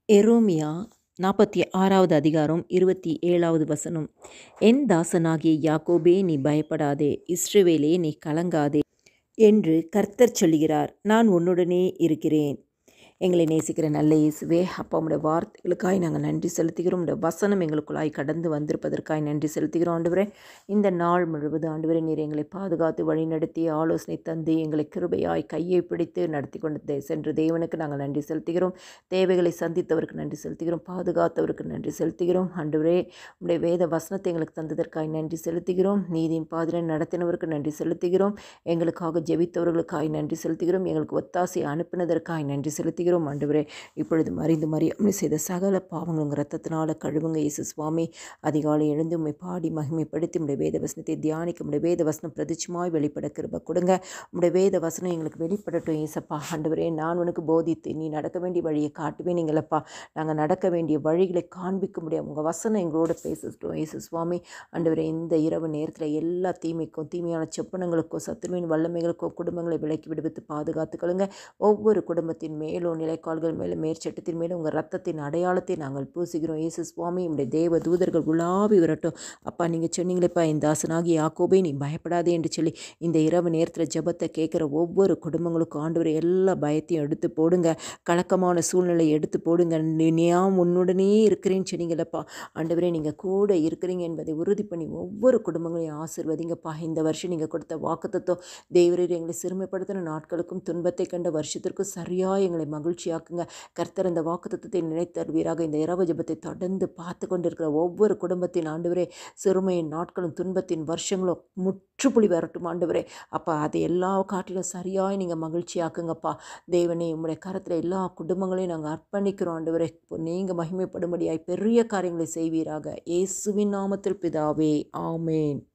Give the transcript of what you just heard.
எரோமியா நாற்பத்தி ஆறாவது அதிகாரம் இருபத்தி ஏழாவது வசனம் என் தாசனாகிய யாக்கோபே நீ பயப்படாதே இஸ்ரவேலே நீ கலங்காதே என்று கர்த்தர் சொல்கிறார் நான் உன்னுடனே இருக்கிறேன் எங்களை நேசிக்கிற நல்ல இயேசுவே அப்பா உடைய வார்த்தைகளுக்காய் நாங்கள் நன்றி செலுத்துகிறோம் உடைய வசனம் எங்களுக்குள்ளாய் கடந்து வந்திருப்பதற்காய் நன்றி செலுத்துகிறோம் ஆண்டவரே இந்த நாள் முழுவதும் ஆண்டவரே நீர் எங்களை பாதுகாத்து வழிநடத்தி ஆலோசனை தந்து எங்களை கிருபையாய் கையை பிடித்து நடத்தி கொண்டு தே- சென்ற தேவனுக்கு நாங்கள் நன்றி செலுத்துகிறோம் தேவைகளை சந்தித்தவருக்கு நன்றி செலுத்துகிறோம் பாதுகாத்தவருக்கு நன்றி செலுத்துகிறோம் ஆண்டவரே உடைய வேத வசனத்தை எங்களுக்கு தந்ததற்காய் நன்றி செலுத்துகிறோம் நீதியின் பாதிரை நடத்தினவருக்கு நன்றி செலுத்துகிறோம் எங்களுக்காக ஜெபித்தவர்களுக்காய் நன்றி செலுத்துகிறோம் எங்களுக்கு ஒத்தாசை அனுப்பினதற்காய் நன்றி செலுத்துகிறோம் ஆண்டவரே இப்பொழுது மறிந்து மறியாமல் செய்த சகல பாவங்கள் உங்கள் ரத்தத்தினால கழுவுங்க இயேசு சுவாமி அதிகாலை எழுந்து உம்மை பாடி மகிமைப்படுத்தி உடைய வேத வசனத்தை தியானிக்க உடைய வேத வசனம் பிரதிச்சமாய் வெளிப்பட கிருப கொடுங்க உடைய வேத வசனம் எங்களுக்கு வெளிப்படட்டும் ஏசப்பா ஆண்டவரே நான் உனக்கு போதித்து நீ நடக்க வேண்டிய வழியை காட்டுவே நீங்களப்பா நாங்கள் நடக்க வேண்டிய வழிகளை காண்பிக்க முடியும் உங்கள் வசனம் எங்களோட பேசட்டும் இயேசு சுவாமி ஆண்டவரே இந்த இரவு நேரத்தில் எல்லா தீமைக்கும் தீமையான செப்பனங்களுக்கோ சத்துருவின் வல்லமைகளுக்கோ குடும்பங்களை விலக்கி விடுவித்து பாதுகாத்துக்கொள்ளுங்க ஒவ்வொரு குடும்பத்தின் மேலும் நிலைக்கால்கள் மேலும் மேற்சட்டத்தின் மேலும் உங்கள் ரத்தத்தின் அடையாளத்தை நாங்கள் பூசுகிறோம் இயேசு சுவாமி உடைய தேவ தூதர்கள் உலாவி வரட்டும் அப்பா நீங்கள் சொன்னீங்களேப்பா என் தாசனாகி யாக்கோபே நீ பயப்படாதே என்று சொல்லி இந்த இரவு நேரத்தில் ஜெபத்தை கேட்குற ஒவ்வொரு குடும்பங்களுக்கும் ஆண்டவர் எல்லா பயத்தையும் எடுத்து போடுங்க கலக்கமான சூழ்நிலையை எடுத்து போடுங்க நீ- நான் உன்னுடனே இருக்கிறேன்னு சொன்னீங்களப்பா ஆண்டவரே நீங்கள் கூட இருக்கிறீங்க என்பதை உறுதி பண்ணி ஒவ்வொரு குடும்பங்களையும் ஆசிர்வதிங்கப்பா இந்த வருஷம் நீங்கள் கொடுத்த வாக்குத்தத்தம் தேவரீர் எங்களை சிறுமைப்படுத்தின நாட்களுக்கும் துன்பத்தை கண்ட வருஷத்திற்கும் சரியாக எங்களை மகிழ்ச்சியாக்குங்க கர்த்தர் அந்த வாக்குத்தத்தத்தை நினைத்தருவீராக இந்த இரவு ஜெபத்தை தொடர்ந்து பார்த்து கொண்டிருக்கிற ஒவ்வொரு குடும்பத்தின் ஆண்டவரே சிறுமையின் நாட்களும் துன்பத்தின் வருஷங்களும் முற்றுப்புள்ளி வரட்டும் ஆண்டவரே அப்பா அதை எல்லா காட்டிலும் சரியாய் நீங்கள் மகிழ்ச்சியாக்குங்கப்பா தேவனே உம்முடைய கரத்தில் எல்லா குடும்பங்களையும் நாங்கள் அர்ப்பணிக்கிறோம் ஆண்டவரே நீங்கள் மகிமைப்படும்படியாய் பெரிய காரியங்களை செய்வீராக இயேசுவின் நாமத்தில் பிதாவே ஆமேன்